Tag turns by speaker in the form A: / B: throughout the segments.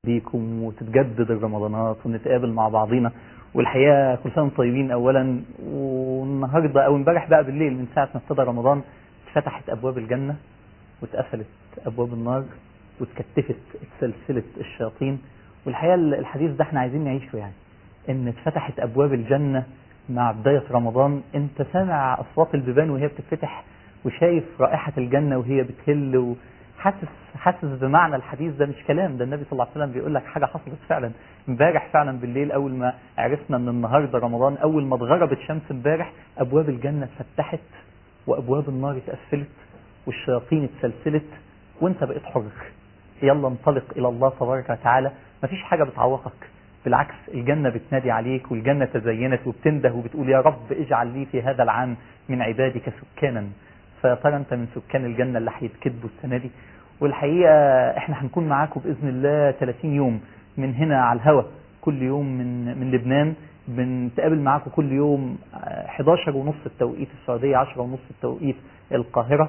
A: بيكم وتتجدد الرمضانات ونتقابل مع بعضينا والحقيقه كل سنه وانتم طيبين اولا والنهارده او امبارح بقى بالليل من ساعه ما ابتدى رمضان اتفتحت ابواب الجنه واتقفلت ابواب النار واتكتفت سلسله الشياطين والحقيقه الحديث ده احنا عايزين نعيشه يعني ان اتفتحت ابواب الجنه مع بدايه رمضان انت سامع اصوات البيبان وهي بتتفتح وشايف رائحه الجنه وهي بتهل و... حاسس حاسس بمعنى الحديث ده مش كلام ده النبي صلى الله عليه وسلم بيقول لك حاجه حصلت فعلا امبارح فعلا بالليل اول ما عرفنا ان النهارده رمضان اول ما اتغربت شمس امبارح ابواب الجنه اتفتحت وابواب النار اتقفلت والشياطين اتسلسلت وانت بقيت حر يلا انطلق الى الله تبارك وتعالى مفيش حاجه بتعوقك بالعكس الجنة بتنادي عليك والجنة تزينت وبتنده وبتقول يا رب اجعل لي في هذا العام من عبادك سكانا فترى انت من سكان الجنة اللي هيتكتبوا السنة دي والحقيقة احنا هنكون معاكم بإذن الله 30 يوم من هنا على الهوا كل يوم من من لبنان بنتقابل معاكم كل يوم 11 ونص التوقيت السعودية 10 ونص التوقيت القاهرة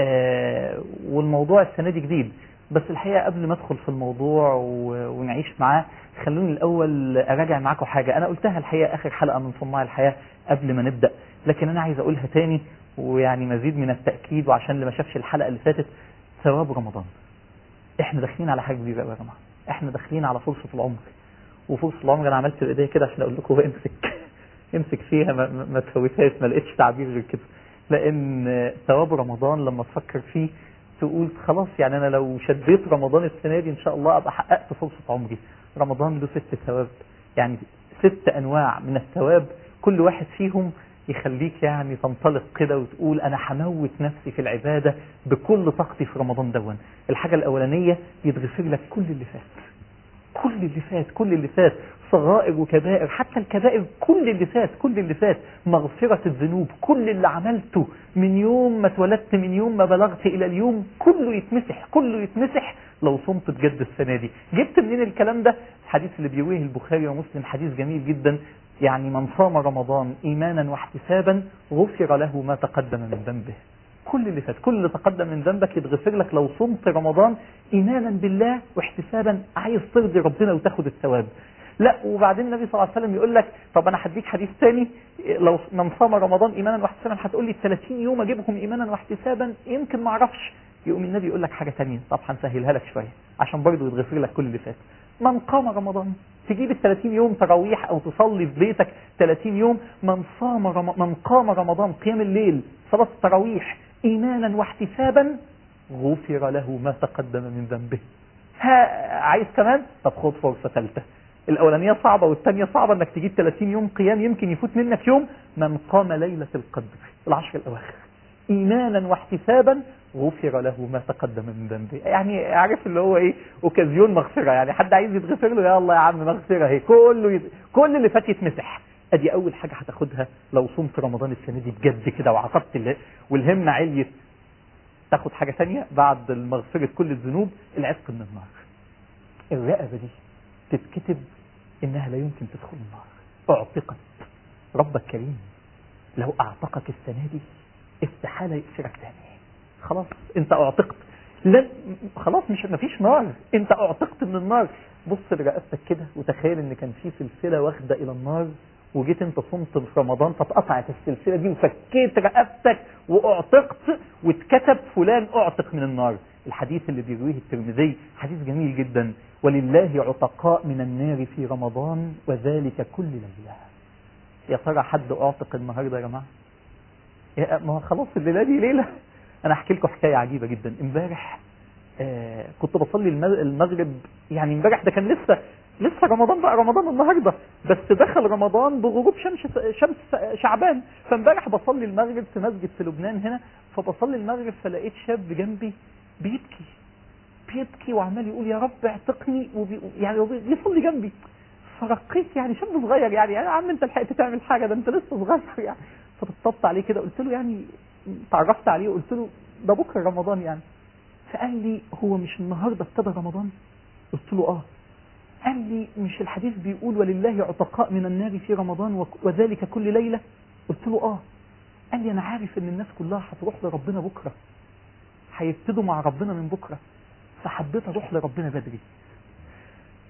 A: اه والموضوع السنة دي جديد بس الحقيقة قبل ما ادخل في الموضوع ونعيش معاه خلوني الأول أراجع معاكم حاجة أنا قلتها الحقيقة آخر حلقة من صناع الحياة قبل ما نبدأ لكن أنا عايز أقولها تاني ويعني مزيد من التأكيد وعشان اللي ما شافش الحلقة اللي فاتت ثواب رمضان احنا داخلين على حاجة كبيرة يا جماعة احنا داخلين على فرصة العمر وفرصة العمر انا عملت بايديا كده عشان اقول لكم امسك امسك فيها ما, ما تفوتهاش ما لقيتش تعبير غير كده لان ثواب رمضان لما تفكر فيه تقول خلاص يعني انا لو شديت رمضان السنة دي ان شاء الله ابقى حققت فرصة عمري رمضان له ست ثواب يعني ست انواع من الثواب كل واحد فيهم يخليك يعني تنطلق كده وتقول انا هموت نفسي في العبادة بكل طاقتي في رمضان دون الحاجة الاولانية يتغفر لك كل اللي فات كل اللي فات كل اللي فات صغائر وكبائر حتى الكبائر كل اللي فات كل اللي فات مغفرة الذنوب كل اللي عملته من يوم ما اتولدت من يوم ما بلغت الى اليوم كله يتمسح كله يتمسح لو صمت بجد السنة دي جبت منين الكلام ده الحديث اللي بيرويه البخاري ومسلم حديث جميل جدا يعني من صام رمضان ايمانا واحتسابا غفر له ما تقدم من ذنبه كل اللي فات كل اللي تقدم من ذنبك يتغفر لك لو صمت رمضان ايمانا بالله واحتسابا عايز ترضي ربنا وتاخد الثواب لا وبعدين النبي صلى الله عليه وسلم يقول لك طب انا هديك حديث تاني لو من صام رمضان ايمانا واحتسابا هتقول لي 30 يوم اجيبهم ايمانا واحتسابا يمكن ما اعرفش يقوم النبي يقول لك حاجه ثانيه طب هنسهلها لك شويه عشان برضه يتغفر لك كل اللي فات من قام رمضان تجيب ال 30 يوم تراويح او تصلي في بيتك 30 يوم من صام رم... من قام رمضان قيام الليل صلاه التراويح ايمانا واحتسابا غفر له ما تقدم من ذنبه ها عايز كمان طب خد فرصه ثالثه الاولانيه صعبه والثانيه صعبه انك تجيب 30 يوم قيام يمكن يفوت منك يوم من قام ليله القدر العشر الاواخر ايمانا واحتسابا غفر له ما تقدم من ذنبه يعني عارف اللي هو ايه اوكازيون مغفره يعني حد عايز يتغفر له يا الله يا عم مغفره اهي كله يد... كل اللي فات يتمسح ادي اول حاجه هتاخدها لو صمت رمضان السنه دي بجد كده وعصبت الله والهمه عليت تاخد حاجه ثانيه بعد مغفره كل الذنوب العتق من النار الرقبه دي تتكتب انها لا يمكن تدخل النار اعتقت ربك كريم لو اعتقك السنه دي استحاله يأسرك تاني خلاص انت اعتقت لن خلاص مش مفيش نار انت اعتقت من النار بص لرقبتك كده وتخيل ان كان في سلسله واخده الى النار وجيت انت صمت في رمضان فاتقطعت السلسله دي وفكيت رقبتك واعتقت واتكتب فلان اعتق من النار الحديث اللي بيرويه الترمذي حديث جميل جدا ولله عتقاء من النار في رمضان وذلك كل ليله يا ترى حد اعتق النهارده يا جماعه يا ما خلاص الليله دي ليله انا احكي لكم حكايه عجيبه جدا امبارح آه كنت بصلي المغرب يعني امبارح ده كان لسه لسه رمضان بقى رمضان النهارده بس دخل رمضان بغروب شمس شمس شعبان فامبارح بصلي المغرب في مسجد في لبنان هنا فبصلي المغرب فلقيت شاب جنبي بيبكي بيبكي وعمال يقول يا رب اعتقني وبي يعني بيصلي جنبي فرقيت يعني شاب صغير يعني يا عم انت لحقت تعمل حاجه ده انت لسه صغير يعني فطبطبت عليه كده قلت له يعني تعرفت عليه وقلت له ده بكره رمضان يعني فقال لي هو مش النهارده ابتدى رمضان قلت له اه قال لي مش الحديث بيقول ولله عتقاء من النار في رمضان وذلك كل ليله قلت له اه قال لي انا عارف ان الناس كلها هتروح لربنا بكره هيبتدوا مع ربنا من بكره فحبيت اروح لربنا بدري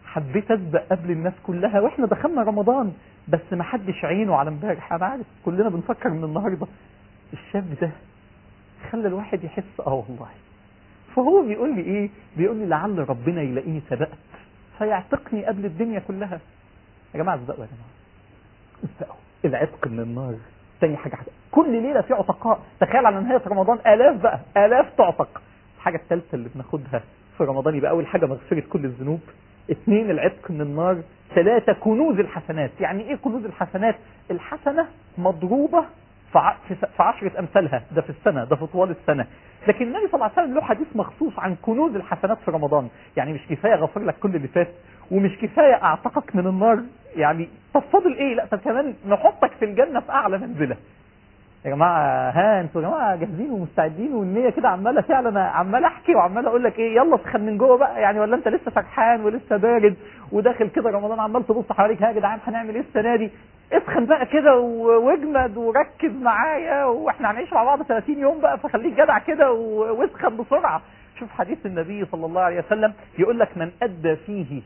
A: حبيت اسبق قبل الناس كلها واحنا دخلنا رمضان بس ما حدش عينه على امبارح انا عارف كلنا بنفكر من النهارده الشاب ده خلى الواحد يحس اه والله فهو بيقول لي ايه بيقول لي لعل ربنا يلاقيني سبقت فيعتقني قبل الدنيا كلها يا جماعه اسبقوا يا جماعه اسبقوا العتق من النار تاني حاجه حاجة. كل ليله في عتقاء تخيل على نهايه رمضان الاف بقى الاف تعتق الحاجه الثالثه اللي بناخدها في رمضان يبقى اول حاجه مغفره كل الذنوب اثنين العتق من النار ثلاثة كنوز الحسنات يعني ايه كنوز الحسنات الحسنة مضروبة في ع- في س- في عشرة امثالها ده في السنة ده في طوال السنة لكن النبي صلى الله عليه وسلم له حديث مخصوص عن كنوز الحسنات في رمضان يعني مش كفاية غفر لك كل اللي فات ومش كفاية اعتقك من النار يعني طب فاضل ايه لا طب كمان نحطك في الجنة في اعلى منزلة يا جماعه ها انتوا يا جماعه جاهزين ومستعدين والنيه كده عماله فعلا انا عمال احكي وعمال اقول لك ايه يلا سخن من جوه بقى يعني ولا انت لسه فرحان ولسه بارد وداخل كده رمضان عمال تبص حواليك ها يا جدعان هنعمل ايه السنه دي اسخن بقى كده و- واجمد وركز معايا واحنا هنعيش مع بعض 30 يوم بقى فخليك جدع كده و- واسخن بسرعه شوف حديث النبي صلى الله عليه وسلم يقول لك من ادى فيه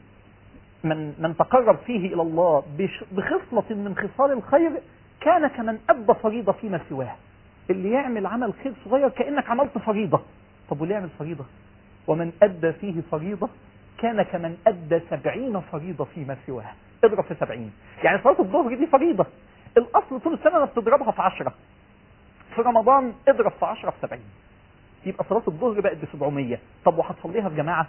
A: من من تقرب فيه الى الله بش- بخصله من خصال الخير كان كمن ادى فريضه فيما سواه اللي يعمل عمل خير صغير كانك عملت فريضه طب واللي يعمل فريضه ومن ادى فيه فريضه كان كمن ادى سبعين فريضه فيما سواه اضرب في سبعين يعني صلاه الظهر دي فريضه الاصل طول السنه انك تضربها في عشرة في رمضان اضرب في عشرة في سبعين يبقى صلاه الظهر بقت ب 700 طب وهتصليها في جماعه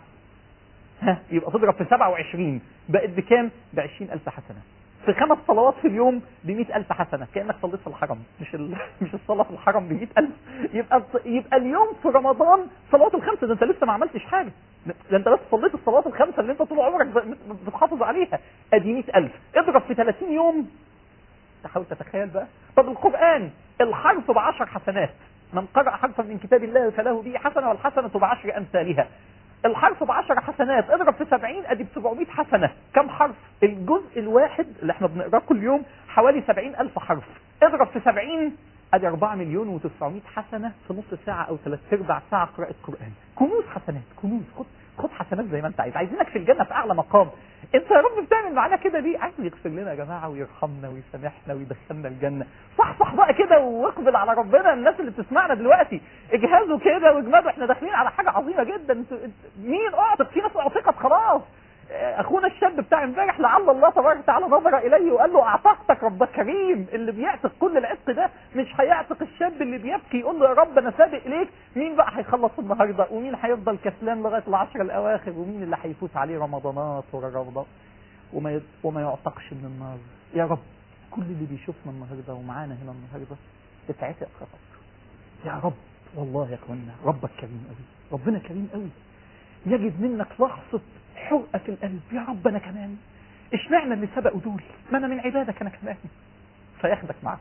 A: ها يبقى تضرب في 27 بقت بكام؟ ب 20000 حسنه. في خمس صلوات في اليوم ب 100000 حسنه كانك صليت في الحرم مش ال... مش الصلاه في الحرم ب 100000 يبقى يبقى اليوم في رمضان صلوات الخمسه ده انت لسه ما عملتش حاجه ده انت بس صليت الصلوات الخمسه اللي انت طول عمرك ب- بتحافظ عليها ادي 100000 اضرب في 30 يوم تحاول تتخيل بقى طب القرآن الحرف بعشر حسنات من قرأ حرفا من كتاب الله فله به حسنة والحسنة بعشر أمثالها الحرف بعشر حسنات اضرب في سبعين ادي ب 700 حسنة كم حرف الجزء الواحد اللي احنا بنقراه كل يوم حوالي 70 ألف حرف اضرب في 70 ادي 4 مليون و900 حسنة في نص ساعة او ثلاث ارباع ساعة قراءة قرآن كنوز حسنات كنوز خد خد حسنات زي ما انت عايز عايزينك في الجنة في اعلى مقام انت يا رب بتعمل معانا كده ليه عايز يغفر لنا يا جماعة ويرحمنا ويسامحنا ويدخلنا الجنة صح صح بقى كده واقبل على ربنا الناس اللي بتسمعنا دلوقتي اجهزوا كده واجمدوا احنا داخلين على حاجة عظيمة جدا انتوا انت- مين اعتق في ناس اعتقت خلاص اه، اخونا الشاب بتاع امبارح لعل الله تبارك وتعالى نظر اليه وقال له اعتقتك ربك كريم اللي بيعتق كل العتق ده مش هيعتق الشاب اللي بيبكي يقول له يا رب انا سابق اليك مين بقى هيخلص النهارده ومين هيفضل كسلان لغايه العشر الاواخر ومين اللي هيفوت عليه رمضانات ورا رمضان وما يد- وما يعتقش من النار يا رب كل اللي بيشوفنا النهارده ومعانا هنا النهارده تتعتق خطط يا رب والله يا اخوانا ربك كريم قوي ربنا كريم قوي يجد منك لحظة حرقة في القلب يا رب انا كمان اشمعنى اللي سبقوا دول ما انا من عبادك انا كمان فياخدك معاهم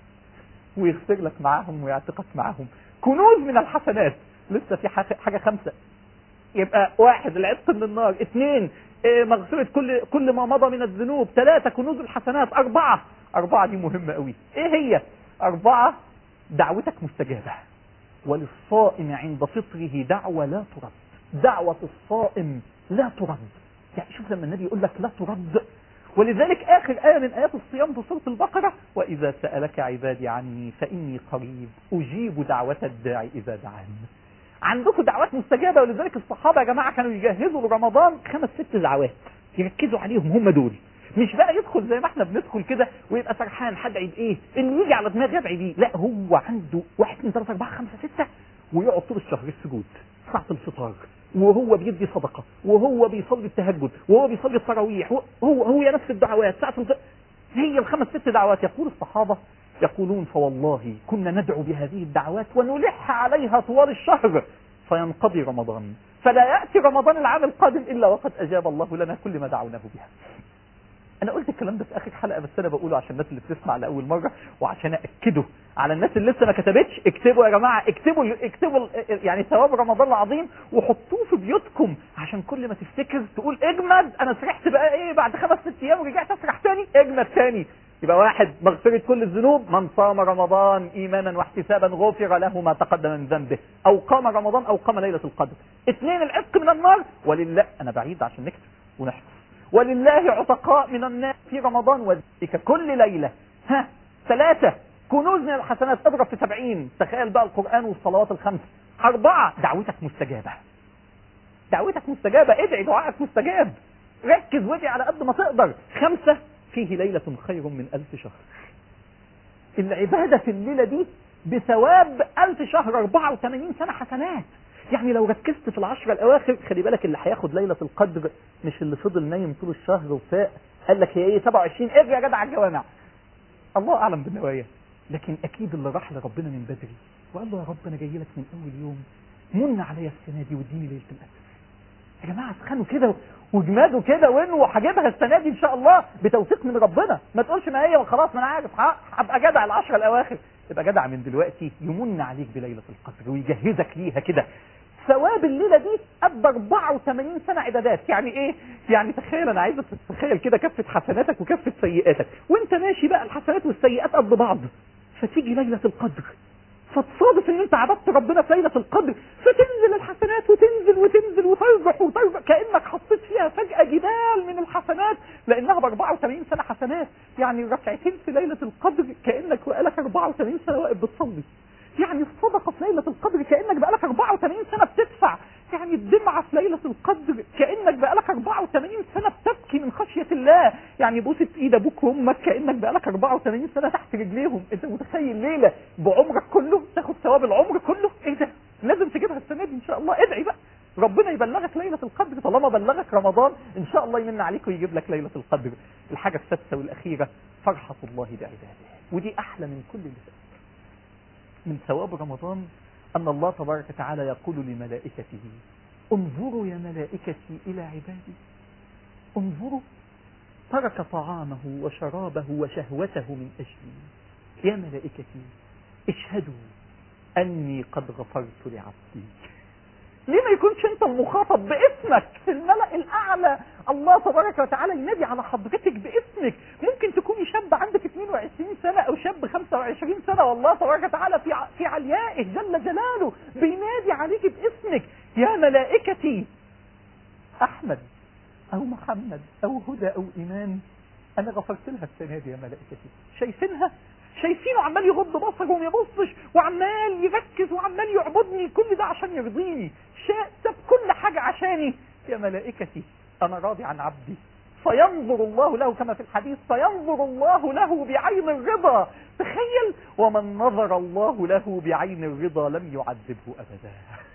A: ويغفر لك معاهم ويعتقك معاهم كنوز من الحسنات لسه في حاجة حاجة خمسة يبقى واحد العتق من النار اثنين اه، مغفرة كل كل ما مضى من الذنوب ثلاثة كنوز الحسنات أربعة أربعة دي مهمة قوي إيه هي أربعة دعوتك مستجابة وللصائم عند فطره دعوة لا ترد دعوة الصائم لا ترد يعني شوف لما النبي يقول لك لا ترد ولذلك آخر آية من آيات الصيام في سورة البقرة وإذا سألك عبادي عني فإني قريب أجيب دعوة الداعي إذا دعاني عندكم دعوات مستجابة ولذلك الصحابة يا جماعة كانوا يجهزوا لرمضان خمس ست دعوات يركزوا عليهم هم دول مش بقى يدخل زي ما احنا بندخل كده ويبقى سرحان هدعي بايه اللي يجي على دماغي ادعي بيه لا هو عنده واحد اثنين ثلاثة أربعة خمسة ستة ويقعد طول الشهر السجود ساعة الفطار وهو بيدي صدقة وهو بيصلي التهجد وهو بيصلي التراويح هو هو يا نفس الدعوات ساعة الفطار هي الخمس ست دعوات يقول الصحابة يقولون فوالله كنا ندعو بهذه الدعوات ونلح عليها طوال الشهر فينقضي رمضان فلا يأتي رمضان العام القادم إلا وقد أجاب الله لنا كل ما دعوناه بها انا قلت الكلام ده في اخر حلقه بس انا بقوله عشان الناس اللي بتسمع لاول مره وعشان اكده على الناس اللي لسه ما كتبتش اكتبوا يا جماعه اكتبوا اكتبوا يعني ثواب رمضان العظيم وحطوه في بيوتكم عشان كل ما تفتكر تقول اجمد انا سرحت بقى ايه بعد خمس ست ايام ورجعت اسرح تاني اجمد تاني يبقى واحد مغفرة كل الذنوب من صام رمضان ايمانا واحتسابا غفر له ما تقدم من ذنبه او قام رمضان او قام ليلة القدر اثنين العتق من النار ولله انا بعيد عشان نكتب ونحفظ ولله عتقاء من الناس في رمضان وذلك كل ليلة ها ثلاثة كنوز من الحسنات اضرب في سبعين تخيل بقى القرآن والصلوات الخمس أربعة دعوتك مستجابة دعوتك مستجابة ادعي دعائك مستجاب ركز وادعي على قد ما تقدر خمسة فيه ليلة خير من ألف شهر العبادة في الليلة دي بثواب ألف شهر 84 سنة حسنات يعني لو ركزت في العشرة الأواخر خلي بالك اللي هياخد ليلة القدر مش اللي فضل نايم طول الشهر وفاق قال لك هي ايه 27 ارجع يا جدع على الجوامع الله أعلم بالنوايا لكن أكيد اللي راح لربنا من بدري وقال له يا رب أنا جاي لك من أول يوم من عليا السنة دي واديني ليلة القدر يا جماعة اسخنوا كده واجمدوا كده وانوا هجيبها السنة دي ان شاء الله بتوفيق من ربنا ما تقولش ما هي خلاص ما انا عارف هبقى جدع العشرة الاواخر تبقى جدع من دلوقتي يمن عليك بليلة القدر ويجهزك ليها كده ثواب الليلة دي قد 84 سنة عبادات يعني ايه يعني تخيل انا عايزك تتخيل كده كفة حسناتك وكفة سيئاتك وانت ماشي بقى الحسنات والسيئات قد بعض فتيجي ليلة القدر فتصادف ان انت عبدت ربنا في ليلة القدر فتنزل الحسنات وتنزل وتنزل وترجح وترجح كأنك حطيت فيها فجأة جبال من الحسنات لانها ب 84 سنة حسنات يعني ركعتين في ليلة القدر كأنك بقالك 84 سنة واقف بتصلي يعني الصدقة في ليلة القدر كأنك بقالك 84 سنة بتدفع يعني الدمعة في ليلة القدر كأنك بقالك 84 سنة بتبكي من خشية الله يعني بوسة ايد ابوك وامك كأنك بقالك 84 سنة تحت رجليهم انت متخيل ليلة بعمرك كله تاخد ثواب العمر كله ايه ده لازم تجيبها السنة دي ان شاء الله ادعي بقى ربنا يبلغك ليلة القدر طالما بلغك رمضان ان شاء الله يمن عليك ويجيب لك ليلة القدر الحاجة السادسة والاخيرة فرحة الله بعباده ودي احلى من كل اللي فات من ثواب رمضان أن الله تبارك وتعالى يقول لملائكته انظروا يا ملائكتي إلى عبادي انظروا ترك طعامه وشرابه وشهوته من أجلي يا ملائكتي اشهدوا أني قد غفرت لعبدي ليه ما يكونش انت المخاطب باسمك في الملأ الأعلى الله تبارك وتعالى ينادي على حضرتك باسمك ممكن تكوني شاب عندك 22 سنة أو شاب 25 سنة والله تبارك وتعالى في في عليائه جل جلاله بينادي عليك باسمك يا ملائكتي أحمد أو محمد أو هدى أو إيمان أنا غفرت لها السنة دي يا ملائكتي شايفينها شايفينه عمال يغض بصره وما يبصش وعمال يركز وعمال يعبدني كل ده عشان يرضيني ساب كل حاجة عشاني يا ملائكتي أنا راضي عن عبدي فينظر الله له كما في الحديث فينظر الله له بعين الرضا تخيل ومن نظر الله له بعين الرضا لم يعذبه أبدا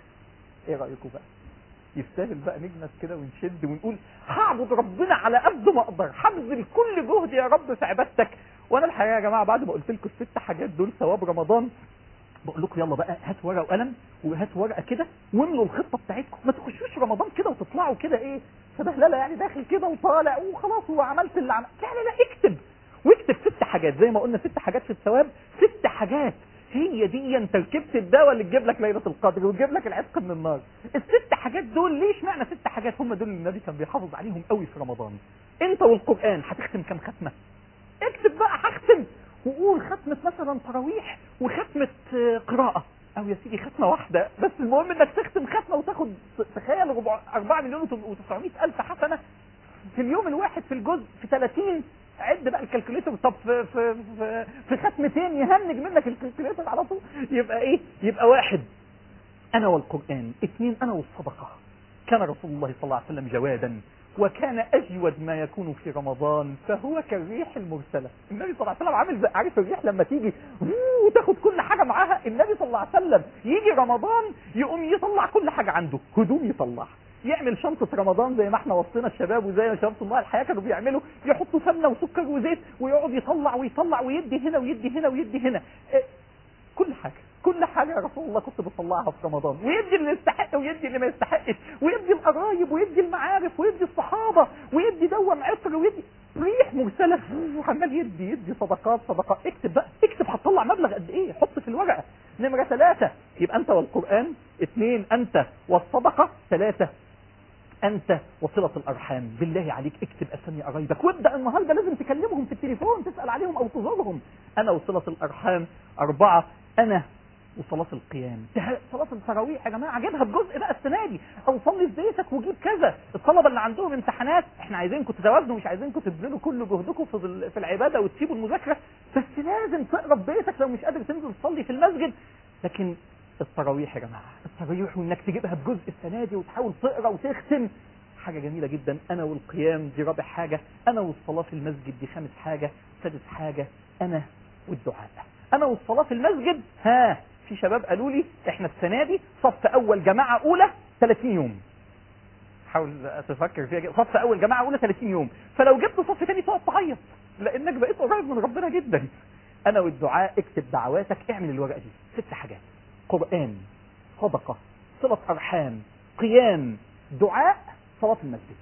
A: ايه رأيكم بقى يستاهل بقى نجمس كده ونشد ونقول هعبد ربنا على قد ما اقدر هبذل كل جهد يا رب في عبادتك وانا الحقيقه يا جماعه بعد ما قلت لكم الست حاجات دول ثواب رمضان بقول لكم يلا بقى هات ورقه وقلم وهات ورقه كده واملوا الخطه بتاعتكم ما تخشوش رمضان كده وتطلعوا كده ايه سبهلله يعني داخل كده وطالع وخلاص وعملت اللي عمل لا لا لا اكتب واكتب ست حاجات زي ما قلنا ست حاجات في الثواب ست حاجات هي دي تركيبه الدواء اللي تجيب لك ليله القدر وتجيب لك العتق من النار الست حاجات دول ليش معنى ست حاجات هم دول اللي النبي كان بيحافظ عليهم قوي في رمضان انت والقران هتختم كام ختمه اكتب بقى هختم وقول ختمة مثلا تراويح وختمة قراءة او يا سيدي ختمة واحدة بس المهم انك تختم ختمة وتاخد تخيل 4 مليون و900 الف حسنة في اليوم الواحد في الجزء في 30 عد بقى الكالكوليتر طب في في في, في ختمتين يهنج منك الكالكوليتر على طول يبقى ايه يبقى واحد انا والقرآن اثنين انا والصدقة كان رسول الله صلى الله عليه وسلم جوادا وكان أجود ما يكون في رمضان فهو كالريح المرسلة النبي صلى الله عليه وسلم عامل زي عارف الريح لما تيجي وتاخد كل حاجة معاها النبي صلى الله عليه وسلم يجي رمضان يقوم يطلع كل حاجة عنده هدوم يطلعها يعمل شنطة رمضان زي ما احنا وصينا الشباب وزي ما شباب الله الحياة كانوا بيعملوا يحطوا سمنة وسكر وزيت ويقعد يطلع ويطلع ويدي هنا ويدي هنا ويدي هنا اه كل حاجة كل حاجة يا رسول الله كنت بطلعها في رمضان ويدي اللي يستحق ويدي اللي ما يستحقش ويدي القرايب ويدي المعارف ويدي الصحابة ويدي دوم عطر ويدي ريح مرسلة وعمال يدي يدي صدقات صدقات اكتب بقى اكتب هتطلع مبلغ قد ايه حط في الورقة نمرة ثلاثة يبقى انت والقرآن اثنين انت والصدقة ثلاثة انت وصلة الارحام بالله عليك اكتب اسامي قرايبك وابدا النهارده لازم تكلمهم في التليفون تسال عليهم او تزورهم انا وصلة الارحام اربعة انا وصلاة القيام ده صلاة التراويح يا جماعة جيبها بجزء بقى السنة دي أو صلي في بيتك وجيب كذا الطلبة اللي عندهم امتحانات احنا عايزينكم تتوازنوا مش عايزينكم تبذلوا كل جهدكم في ال- في العبادة وتسيبوا المذاكرة بس لازم تقرا في بيتك لو مش قادر تنزل تصلي في المسجد لكن التراويح يا جماعة التراويح وانك تجيبها بجزء السنة دي وتحاول تقرا وتختم حاجة جميلة جدا أنا والقيام دي رابع حاجة أنا والصلاة في المسجد دي خامس حاجة سادس حاجة أنا والدعاء أنا والصلاة في المسجد ها في شباب قالوا لي احنا السنة دي صف أول جماعة أولى 30 يوم حاول تفكر فيها كده. صف أول جماعة أولى 30 يوم فلو جبت صف تاني تقعد تعيط لأنك بقيت قريب من ربنا جدا أنا والدعاء اكتب دعواتك اعمل الورقة دي ست حاجات قرآن صدقة صلة أرحام قيام دعاء صلاة المسجد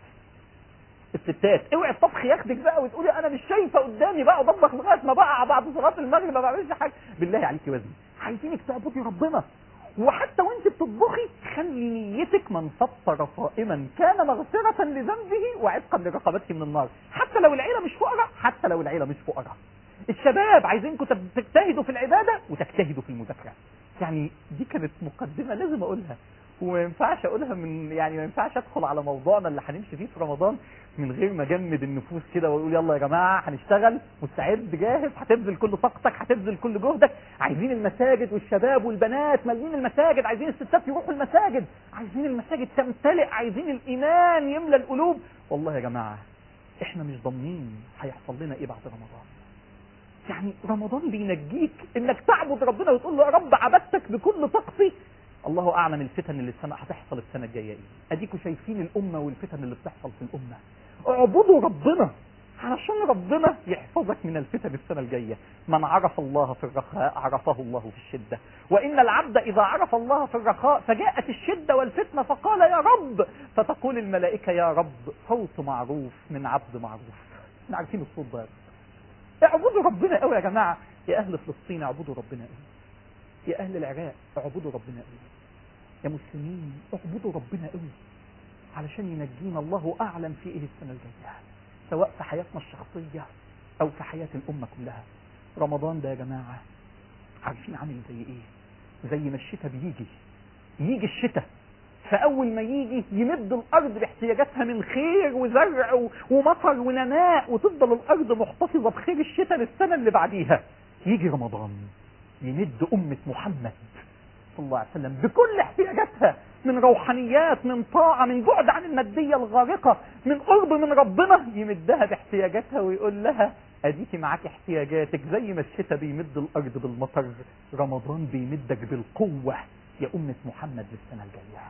A: الستات اوعي الطبخ ياخدك بقى وتقولي انا مش شايفه قدامي بقى اطبخ لغايه ما بقى بعد صلاه المغرب ما بعملش حاجه بالله عليكي وزن عايزينك تعبدي ربنا وحتى وانت بتطبخي خلي نيتك من فطر صائما كان مغفرة لذنبه وعتقا لرقبته من النار حتى لو العيلة مش فقراء حتى لو العيلة مش فقراء الشباب عايزينكم تب- تجتهدوا في العبادة وتجتهدوا في المذاكرة يعني دي كانت مقدمة لازم اقولها وما ينفعش اقولها من يعني ما ينفعش ادخل على موضوعنا اللي هنمشي فيه في رمضان من غير ما اجمد النفوس كده واقول يلا يا جماعه هنشتغل مستعد جاهز هتبذل كل طاقتك هتبذل كل جهدك عايزين المساجد والشباب والبنات مالين المساجد عايزين الستات يروحوا المساجد عايزين المساجد تمتلئ عايزين الايمان يملى القلوب والله يا جماعه احنا مش ضامنين هيحصل لنا ايه بعد رمضان يعني رمضان بينجيك انك تعبد ربنا وتقول له يا رب عبدتك بكل طاقتي الله اعلم الفتن اللي السنه هتحصل السنه الجايه ايه اديكوا شايفين الامه والفتن اللي بتحصل في الامه اعبدوا ربنا علشان ربنا يحفظك من الفتن السنة الجاية من عرف الله في الرخاء عرفه الله في الشدة وإن العبد إذا عرف الله في الرخاء فجاءت الشدة والفتنة فقال يا رب فتقول الملائكة يا رب صوت معروف من عبد معروف احنا عارفين الصوت ده اعبدوا ربنا قوي يا جماعة يا أهل فلسطين اعبدوا ربنا قوي يا أهل العراق اعبدوا ربنا قوي يا مسلمين اعبدوا ربنا قوي علشان ينجينا الله أعلم في إيه السنة الجاية سواء في حياتنا الشخصية أو في حياة الأمة كلها رمضان ده يا جماعة عارفين عامل زي إيه زي ما الشتاء بيجي يجي الشتاء فأول ما يجي يمد الأرض باحتياجاتها من خير وزرع و- ومطر ونماء وتفضل الأرض محتفظة بخير الشتاء للسنة اللي بعديها يجي رمضان يمد أمة محمد صلى الله عليه وسلم بكل احتياجاتها من روحانيات من طاعة من بعد عن المادية الغارقة من قرب من ربنا يمدها باحتياجاتها ويقول لها اديكي معاك احتياجاتك زي ما الشتاء بيمد الارض بالمطر رمضان بيمدك بالقوة يا أمة محمد للسنة الجاية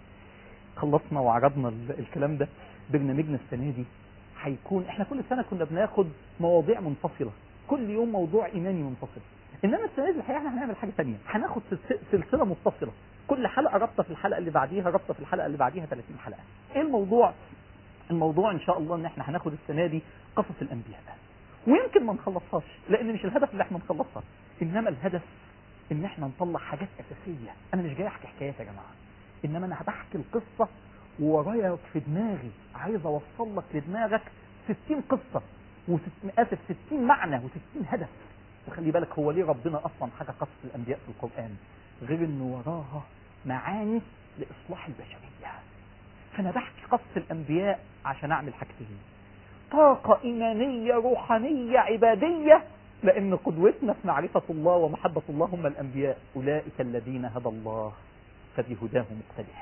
A: خلصنا وعرضنا ال- الكلام ده برنامجنا السنة دي هيكون احنا كل سنة كنا بناخد مواضيع منفصلة كل يوم موضوع إيماني منفصل إنما السنة دي الحقيقة احنا هنعمل حاجة تانية هناخد سلس- سلسلة متصلة كل حلقة رابطة في الحلقة اللي بعديها رابطة في الحلقة اللي بعديها 30 حلقة ايه الموضوع الموضوع ان شاء الله ان احنا هناخد السنة دي قصص الانبياء ويمكن ما نخلصهاش لان مش الهدف اللي احنا نخلصها انما الهدف ان احنا نطلع حاجات اساسية انا مش جاي احكي حكايات يا جماعة انما انا بحكي القصة وورايا في دماغي عايز اوصل لك لدماغك 60 قصة وست اسف 60 معنى و60 هدف وخلي بالك هو ليه ربنا اصلا حكى قصص الانبياء في القرآن غير انه وراها معاني لاصلاح البشرية فانا بحكي قصص الانبياء عشان اعمل حاجتين طاقة ايمانية روحانية عبادية لان قدوتنا في معرفة الله ومحبة الله هم الانبياء اولئك الذين هدى الله فبهداه مقتدح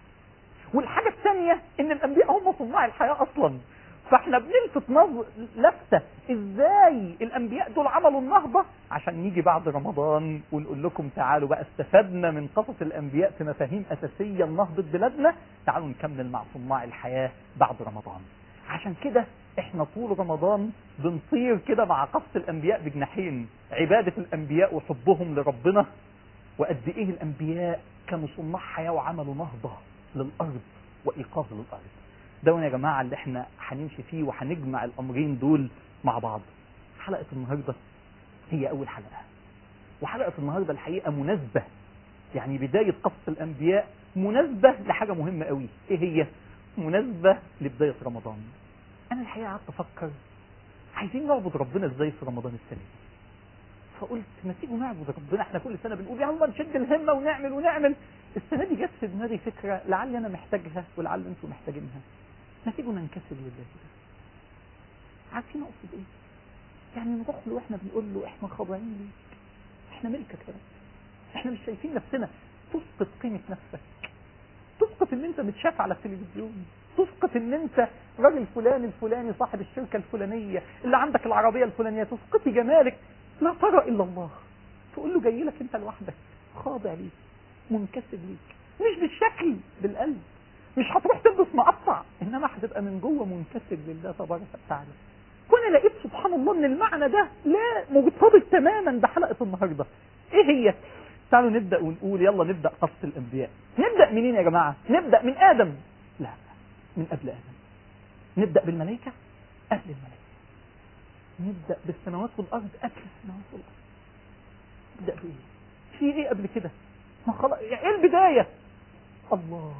A: والحاجة الثانية ان الانبياء هم صناع الحياة اصلا فاحنا بنلفت نظر لفتة ازاي الانبياء دول عملوا النهضة عشان نيجي بعد رمضان ونقول لكم تعالوا بقى استفدنا من قصص الانبياء في مفاهيم اساسية لنهضة بلادنا تعالوا نكمل مع صناع الحياة بعد رمضان عشان كده احنا طول رمضان بنطير كده مع قصة الانبياء بجناحين عبادة الانبياء وحبهم لربنا وقد ايه الانبياء كانوا صناع حياة وعملوا نهضة للارض وايقاظ للارض ده يا جماعة اللي احنا هنمشي فيه وهنجمع الامرين دول مع بعض حلقة النهاردة هي اول حلقة وحلقة النهاردة الحقيقة مناسبة يعني بداية قصة الانبياء مناسبة لحاجة مهمة قوي ايه هي مناسبة لبداية رمضان انا الحقيقة قعدت افكر عايزين نعبد ربنا ازاي في رمضان السنة دي فقلت ما تيجوا نعبد ربنا احنا كل سنه بنقول يا عم نشد الهمه ونعمل ونعمل السنه دي جت في دماغي فكره لعل انا محتاجها ولعل انتم محتاجينها ما تيجوا ننكسر لله كده عارفين اقصد ايه؟ يعني نروح له واحنا بنقول له احنا خاضعين ليك احنا ملكك يا رب احنا مش شايفين نفسنا تسقط قيمه نفسك تسقط ان انت متشاف على التلفزيون تسقط ان انت راجل فلان الفلاني صاحب الشركة الفلانية اللي عندك العربية الفلانية تسقطي جمالك لا ترى الا الله تقول له جاي لك انت لوحدك خاضع ليك منكسر ليك مش بالشكل بالقلب مش هتروح تلبس مقطع انما هتبقى من جوه منكسر لله تبارك وتعالى وانا لقيت سبحان الله ان المعنى ده لا مرتبط تماما بحلقة النهاردة ايه هي تعالوا نبدأ ونقول يلا نبدأ قصة الانبياء نبدأ منين يا جماعة نبدأ من ادم لا من قبل ادم نبدأ بالملائكة قبل الملائكة نبدأ بالسماوات والارض قبل السماوات والارض نبدأ بايه في ايه قبل كده ما خلاص يعني ايه البداية الله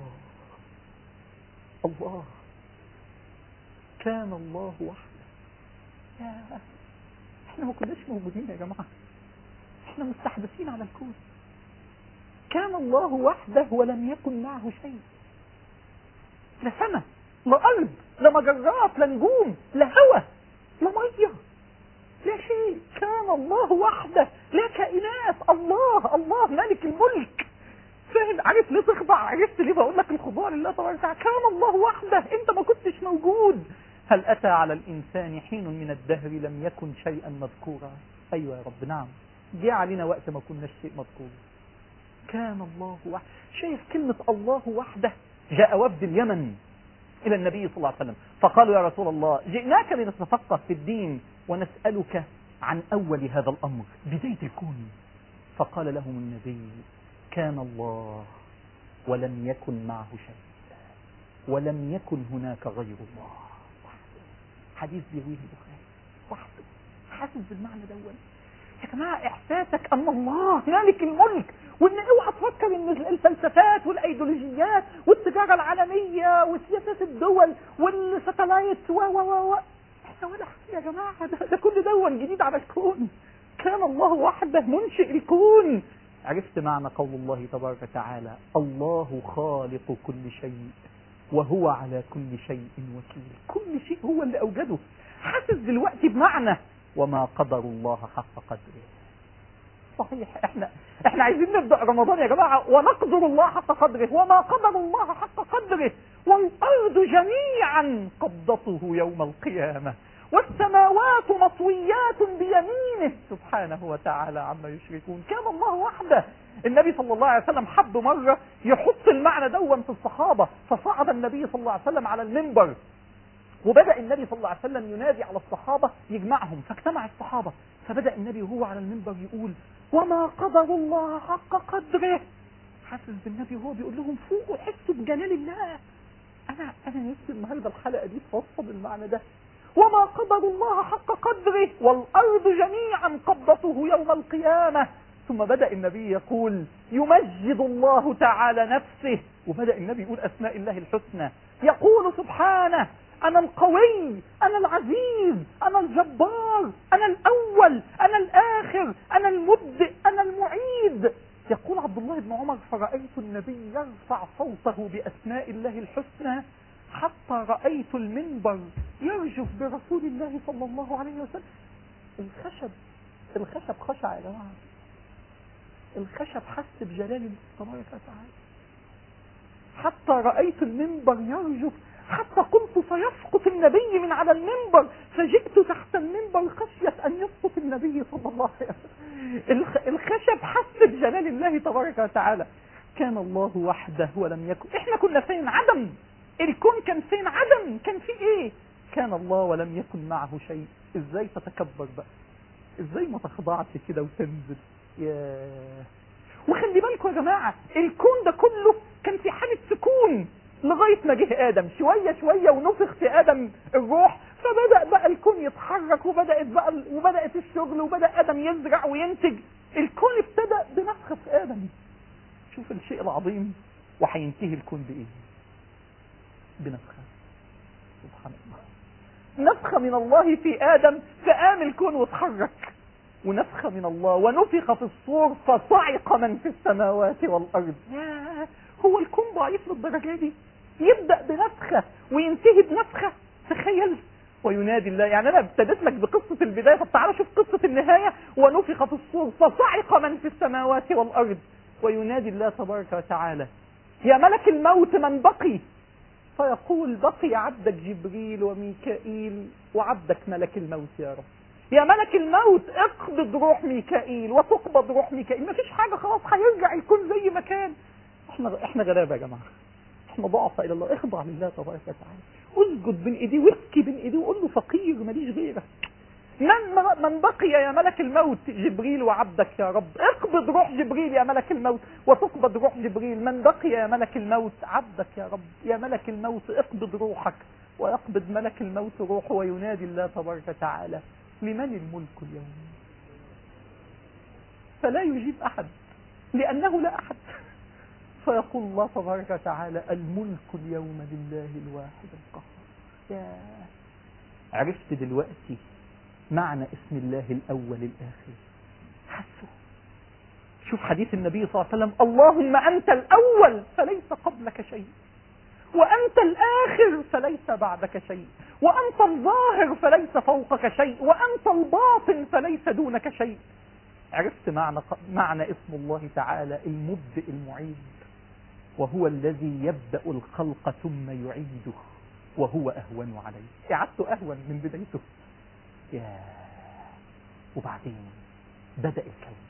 A: الله كان الله وحده يا احنا ما كناش موجودين يا جماعة احنا مستحدثين على الكون كان الله وحده ولم يكن معه شيء لا سماء لا أرض لا مجرات لا نجوم لا هوى لا مية لا شيء كان الله وحده لا كائنات الله الله ملك الملك فاهم عارف ليه تخضع عرفت ليه بقول لك الخضوع لله تبارك وتعالى كان الله وحده انت ما كنتش موجود هل اتى على الانسان حين من الدهر لم يكن شيئا مذكورا ايوه يا رب نعم جه علينا وقت ما كناش شيء مذكور كان الله وحده شايف كلمة الله وحده جاء وفد اليمن إلى النبي صلى الله عليه وسلم فقالوا يا رسول الله جئناك لنتفقه في الدين ونسألك عن أول هذا الأمر بداية الكون فقال لهم النبي كان الله ولم يكن معه شيء ولم يكن هناك غير الله وحده حديث بيرويه البخاري وحده حاسس بالمعنى دون يا جماعة احساسك ان الله مالك الملك وان اوعى تفكر ان الفلسفات والايديولوجيات والتجارة العالمية وسياسات الدول والساتلايت و و و و احنا ولا حاجة يا جماعة ده, ده كل دول جديد على الكون كان الله وحده منشئ الكون عرفت معنى قول الله تبارك وتعالى الله خالق كل شيء وهو على كل شيء وكيل كل شيء هو اللي اوجده حاسس دلوقتي بمعنى وما قدر الله حق قدره صحيح احنا احنا عايزين نبدا رمضان يا جماعه ونقدر الله حق قدره وما قدر الله حق قدره والارض جميعا قبضته يوم القيامه والسماوات مطويات بيمينه سبحانه وتعالى عما يشركون كان الله وحده النبي صلى الله عليه وسلم حب مرة يحط المعنى دون في الصحابة فصعد النبي صلى الله عليه وسلم على المنبر وبدأ النبي صلى الله عليه وسلم ينادي على الصحابة يجمعهم فاجتمع الصحابة فبدأ النبي وهو على المنبر يقول وما قدر الله حق قدره حاسس بالنبي وهو بيقول لهم فوقوا حسوا بجلال الله انا انا نفسي النهارده الحلقه دي توصل المعنى ده وما قدر الله حق قدره والارض جميعا قبضته يوم القيامه ثم بدأ النبي يقول يمجد الله تعالى نفسه وبدأ النبي يقول أسماء الله الحسنى يقول سبحانه أنا القوي أنا العزيز أنا الجبار أنا الأول أنا الآخر أنا المبدئ أنا المعيد يقول عبد الله بن عمر فرأيت النبي يرفع صوته بأسماء الله الحسنى حتى رأيت المنبر يرجف برسول الله صلى الله عليه وسلم الخشب الخشب خشع يا جماعه الخشب حس بجلال الله تبارك وتعالى حتى رأيت المنبر يرجف حتى قلت سيسقط النبي من على المنبر فجئت تحت المنبر خشية أن يسقط النبي صلى الله عليه وسلم الخشب حس بجلال الله تبارك وتعالى كان الله وحده ولم يكن احنا كنا فين عدم الكون كان فين عدم كان في ايه كان الله ولم يكن معه شيء ازاي تتكبر بقى ازاي ما تخضعش كده وتنزل ياه وخلي بالكم يا جماعة الكون ده كله كان في حالة سكون لغاية ما جه آدم شوية شوية ونفخ في آدم الروح فبدأ بقى الكون يتحرك وبدأت بقى وبدأت الشغل وبدأ آدم يزرع وينتج الكون ابتدأ بنفخ في آدم شوف الشيء العظيم وهينتهي الكون بإيه بنفخة سبحان الله نفخة من الله في آدم فقام الكون واتحرك ونفخة من الله ونفخ في الصور فصعق من في السماوات والأرض ياه هو الكون ضعيف للدرجة دي يبدأ بنفخة وينتهي بنفخة تخيل وينادي الله يعني انا ابتديت لك بقصة البداية طب تعالى شوف قصة النهاية ونفخ في الصور فصعق من في السماوات والأرض وينادي الله تبارك وتعالى يا ملك الموت من بقي فيقول بقي عبدك جبريل وميكائيل وعبدك ملك الموت يا رب يا ملك الموت اقبض روح ميكائيل وتقبض روح ميكائيل مفيش حاجة خلاص هيرجع الكون زي ما كان احنا احنا غلابة يا جماعة احنا ضعفاء الى الله اخضع لله تبارك وتعالى اسجد بين ايديه وابكي بين ايديه وقول له فقير ماليش غيرك من من بقي يا ملك الموت جبريل وعبدك يا رب اقبض روح جبريل يا ملك الموت وتقبض روح جبريل من بقي يا ملك الموت عبدك يا رب يا ملك الموت اقبض روحك ويقبض ملك الموت روحه وينادي الله تبارك وتعالى لمن الملك اليوم فلا يجيب احد لانه لا احد فيقول الله تبارك وتعالى الملك اليوم لله الواحد القهار يا عرفت دلوقتي معنى اسم الله الأول الآخر حسه شوف حديث النبي صلى الله عليه وسلم اللهم أنت الأول فليس قبلك شيء وأنت الآخر فليس بعدك شيء وأنت الظاهر فليس فوقك شيء وأنت الباطن فليس دونك شيء عرفت معنى, معنى اسم الله تعالى المبدئ المعيد وهو الذي يبدأ الخلق ثم يعيده وهو أهون عليه إعادته أهون من بدايته يا وبعدين بدأ الكون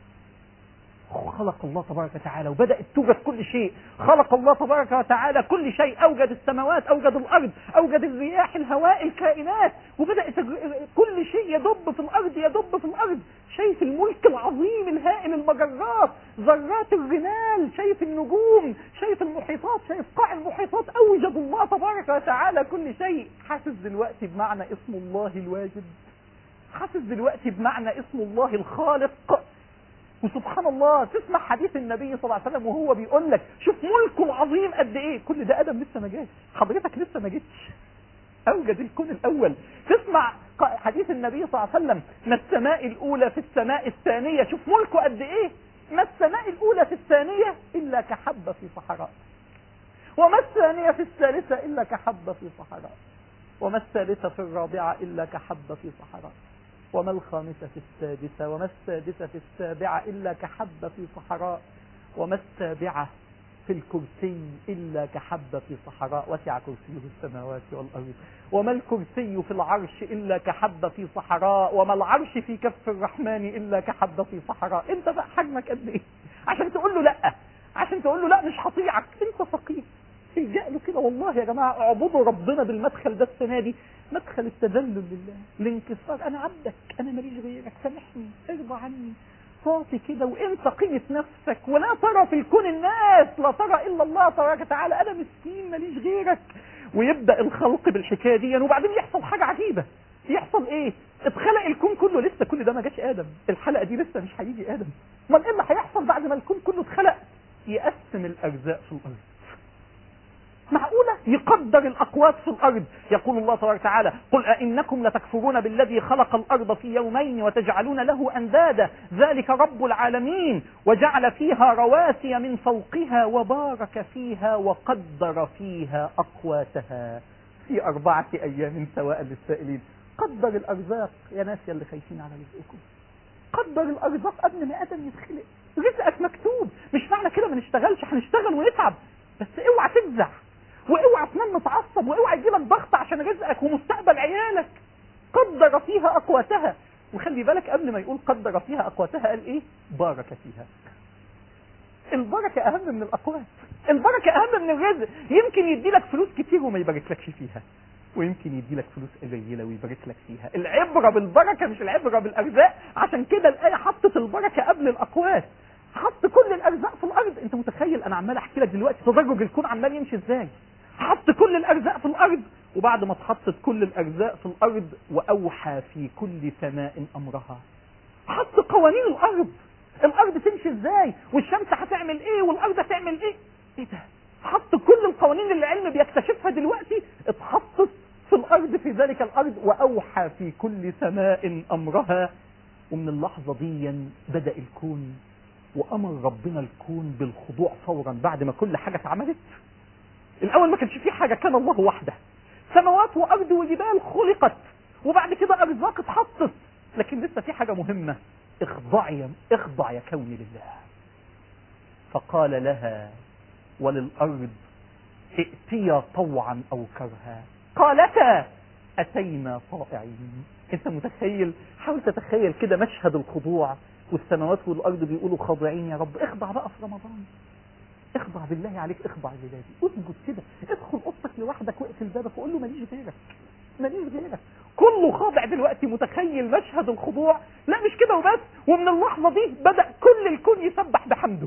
A: خلق الله تبارك وتعالى وبدأت توجد كل شيء خلق الله تبارك وتعالى كل شيء أوجد السماوات أوجد الأرض أوجد الرياح الهواء الكائنات وبدأت كل شيء يدب في الأرض يدب في الأرض شايف الملك العظيم الهائل المجرات ذرات الرمال شايف النجوم شايف المحيطات شايف قاع المحيطات أوجد الله تبارك وتعالى كل شيء حاسس دلوقتي بمعنى اسم الله الواجد حاسس دلوقتي بمعنى اسم الله الخالق وسبحان الله تسمع حديث النبي صلى الله عليه وسلم وهو بيقول لك شوف ملكه العظيم قد ايه كل ده ادم لسه ما جاش حضرتك لسه ما جيتش اوجد الكون الاول تسمع حديث النبي صلى الله عليه وسلم ما السماء الاولى في السماء الثانيه شوف ملكه قد ايه ما السماء الاولى في الثانيه الا كحبه في صحراء وما الثانيه في الثالثه الا كحبه في صحراء وما الثالثه في الرابعه الا كحبه في صحراء وما الخامسة في السادسة وما السادسة في السابعة إلا كحبة في صحراء وما السابعة في الكرسي إلا كحبة في صحراء وسع كرسيه السماوات والأرض وما الكرسي في العرش إلا كحبة في صحراء وما العرش في كف الرحمن إلا كحبة في صحراء أنت بقى حجمك قد إيه عشان تقول له لأ عشان تقول له لا مش هطيعك أنت فقير الجأ له كده والله يا جماعة اعبدوا ربنا بالمدخل ده السنة دي مدخل التذلل لله الانكسار انا عبدك انا ماليش غيرك سامحني ارضى عني صافي كده وانت قيمة نفسك ولا ترى في الكون الناس لا ترى الا الله تبارك وتعالى انا مسكين ماليش غيرك ويبدأ الخلق بالحكاية دي وبعدين يحصل حاجة عجيبة يحصل ايه اتخلق الكون كله لسه كل ده ما جاش ادم الحلقة دي لسه مش هيجي ادم امال ايه اللي هيحصل بعد ما الكون كله اتخلق يقسم الاجزاء في الارض معقولة يقدر الأقوات في الأرض يقول الله تبارك وتعالى قل أئنكم لتكفرون بالذي خلق الأرض في يومين وتجعلون له أندادا ذلك رب العالمين وجعل فيها رواسي من فوقها وبارك فيها وقدر فيها أقواتها في أربعة أيام سواء للسائلين قدر الأرزاق يا ناس يا اللي خايفين على رزقكم قدر الأرزاق قبل ما آدم يتخلق رزقك مكتوب مش معنى كده ما نشتغلش هنشتغل ونتعب بس اوعى تفزع واوعى تنام متعصب واوعى يجيلك ضغط عشان رزقك ومستقبل عيالك قدر فيها اقواتها وخلي بالك قبل ما يقول قدر فيها اقواتها قال ايه بارك فيها البركة اهم من الاقوات البركة اهم من الرزق يمكن يدي لك فلوس كتير وما يباركلكش فيها ويمكن يدي لك فلوس قليله ويبارك لك فيها العبره بالبركه مش العبره بالارزاق عشان كده الايه حطت البركه قبل الاقوات حط كل الارزاق في الارض انت متخيل انا عمال احكي لك دلوقتي تدرج الكون عمال يمشي ازاي حط كل الارزاق في الارض وبعد ما اتحطت كل الارزاق في الارض واوحى في كل سماء امرها حط قوانين الارض الارض تمشي ازاي والشمس هتعمل ايه والارض هتعمل ايه ايه ده حط كل القوانين اللي العلم بيكتشفها دلوقتي اتحطت في الارض في ذلك الارض واوحى في كل سماء امرها ومن اللحظة دي بدأ الكون وأمر ربنا الكون بالخضوع فورا بعد ما كل حاجة اتعملت الأول ما كانش فيه حاجة كان الله وحده سماوات وأرض وجبال خلقت وبعد كده أرزاق اتحطت لكن لسه في حاجة مهمة اخضعي اخضع يا كوني لله فقال لها وللأرض ائتيا طوعا أو كرها قالتا أتينا طائعين انت متخيل حاول تتخيل كده مشهد الخضوع والسماوات والأرض بيقولوا خاضعين يا رب اخضع بقى في رمضان اخضع بالله عليك اخضع لله اسجد كده ادخل اوضتك لوحدك واقفل بابك وقول له ماليش غيرك ماليش غيرك كله خاضع دلوقتي متخيل مشهد الخضوع لا مش كده وبس ومن اللحظة دي بدأ كل الكون يسبح بحمده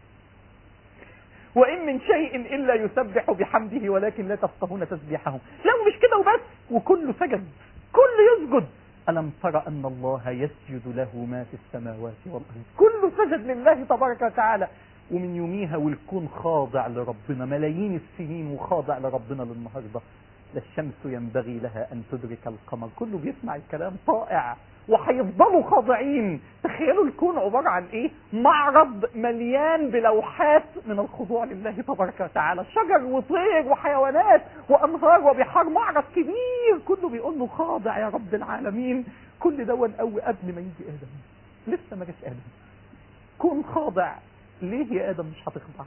A: وإن من شيء إلا يسبح بحمده ولكن لا تفقهون تسبيحهم لا ومش كده وبس وكله سجد كله يسجد ألم ترى أن الله يسجد له ما في السماوات والأرض كله سجد لله تبارك وتعالى ومن يوميها والكون خاضع لربنا ملايين السنين وخاضع لربنا للنهارده لا الشمس ينبغي لها أن تدرك القمر كله بيسمع الكلام طائع وهيفضلوا خاضعين تخيلوا الكون عبارة عن ايه معرض مليان بلوحات من الخضوع لله تبارك وتعالى شجر وطير وحيوانات وانهار وبحار معرض كبير كله بيقول له خاضع يا رب العالمين كل دون قوي قبل ما يجي ادم لسه ما جاش ادم كون خاضع ليه يا ادم مش هتخضع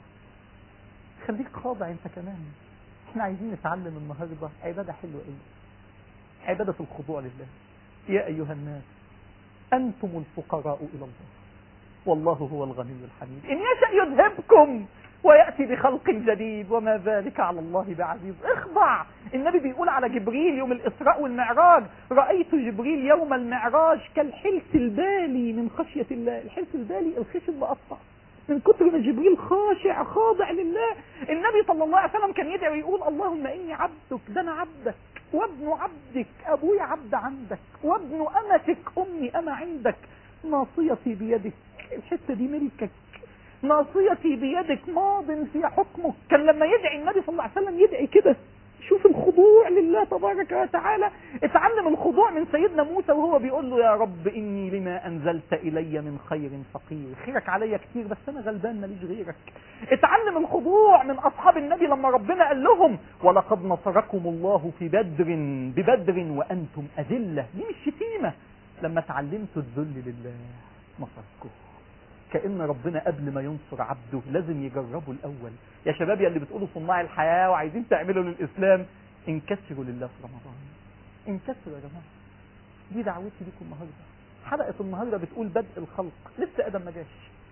A: خليك خاضع انت كمان احنا عايزين نتعلم النهارده عباده حلوه ايه عباده الخضوع لله يا أيها الناس أنتم الفقراء إلى الله والله هو الغني الحميد إن يشأ يذهبكم ويأتي بخلق جديد وما ذلك على الله بعزيز اخضع النبي بيقول على جبريل يوم الإسراء والمعراج رأيت جبريل يوم المعراج كالحلس البالي من خشية الله الحلس البالي الخشب مقطع من كتر ما جبريل خاشع خاضع لله النبي صلى الله عليه وسلم كان يدعي ويقول اللهم إني عبدك ده أنا عبدك وابن عبدك أبوي عبد عندك وابن أمتك أمي أنا عندك ناصيتي بيدك الحتة دي ملكك ناصيتي بيدك ماض في حكمك كان لما يدعي النبي صلى الله عليه وسلم يدعي كده شوف الخضوع لله تبارك وتعالى اتعلم الخضوع من سيدنا موسى وهو بيقول له يا رب إني لما أنزلت إلي من خير فقير خيرك عليا كتير بس أنا غلبان ماليش غيرك اتعلم الخضوع من أصحاب النبي لما ربنا قال لهم ولقد نصركم الله في بدر ببدر وأنتم أذلة دي مش شتيمة لما تعلمتوا الذل لله نصركم كأن ربنا قبل ما ينصر عبده لازم يجربه الأول يا شباب يا اللي بتقولوا صناع الحياة وعايزين تعملوا للإسلام انكسروا لله في رمضان انكسروا يا جماعة دي دعوتي لكم النهاردة حلقة النهاردة بتقول بدء الخلق لسه آدم ما جاش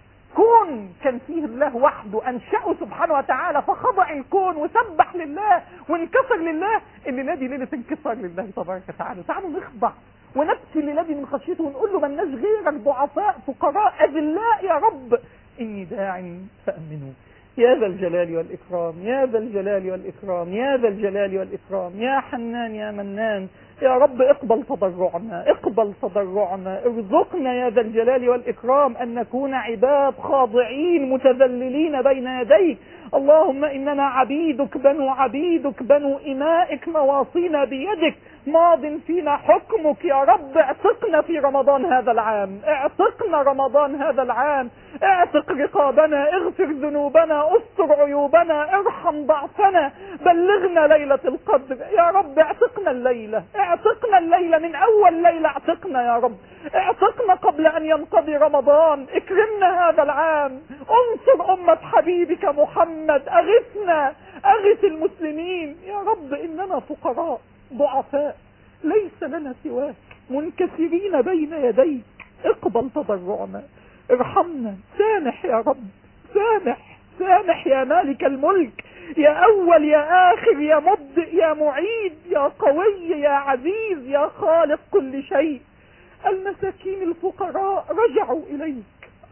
A: كون كان فيه الله وحده أنشأه سبحانه وتعالى فخضع الكون وسبح لله وانكسر لله اللي دي ليلة انكسار لله تبارك وتعالى تعالوا نخضع ونبكي لنبي من خشيته ونقول له ملناش غيرك ضعفاء فقراء أذلاء يا رب إني داع فأمنوا يا ذا الجلال والإكرام يا ذا الجلال والإكرام يا ذا الجلال والإكرام يا حنان يا منان يا رب اقبل تضرعنا اقبل تضرعنا ارزقنا يا ذا الجلال والإكرام أن نكون عباد خاضعين متذللين بين يديك اللهم إننا عبيدك بنو عبيدك بنو إمائك نواصينا بيدك ماض فينا حكمك يا رب اعتقنا في رمضان هذا العام اعتقنا رمضان هذا العام اعتق رقابنا اغفر ذنوبنا استر عيوبنا ارحم ضعفنا بلغنا ليلة القدر يا رب اعتقنا الليلة اعتقنا الليلة من اول ليلة اعتقنا يا رب اعتقنا قبل ان ينقضي رمضان اكرمنا هذا العام انصر امة حبيبك محمد اغثنا اغث المسلمين يا رب اننا فقراء ضعفاء ليس لنا سواك منكسرين بين يديك اقبل تضرعنا ارحمنا سامح يا رب سامح سامح يا مالك الملك يا اول يا اخر يا مبدئ يا معيد يا قوي يا عزيز يا خالق كل شيء المساكين الفقراء رجعوا اليك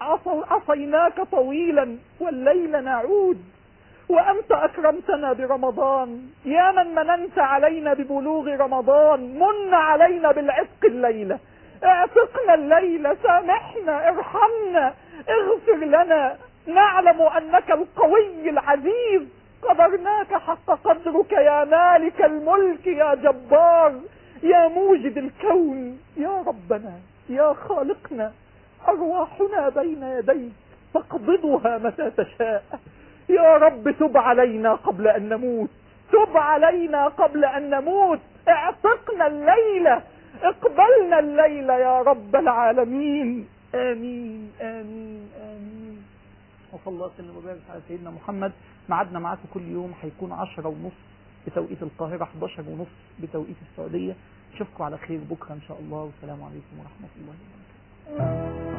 A: عصيناك طويلا والليل نعود وأنت أكرمتنا برمضان يا من مننت علينا ببلوغ رمضان من علينا بالعتق الليلة اعتقنا الليلة سامحنا ارحمنا اغفر لنا نعلم أنك القوي العزيز قدرناك حق قدرك يا مالك الملك يا جبار يا موجد الكون يا ربنا يا خالقنا أرواحنا بين يديك تقبضها متى تشاء يا رب تب علينا قبل أن نموت تب علينا قبل أن نموت اعتقنا الليلة اقبلنا الليلة يا رب العالمين آمين آمين آمين وصلى الله وسلم وبارك على سيدنا محمد ميعادنا معاكم كل يوم هيكون عشرة ونص بتوقيت القاهرة 11 ونص بتوقيت السعودية اشوفكم على خير بكرة ان شاء الله والسلام عليكم ورحمة الله وبركاته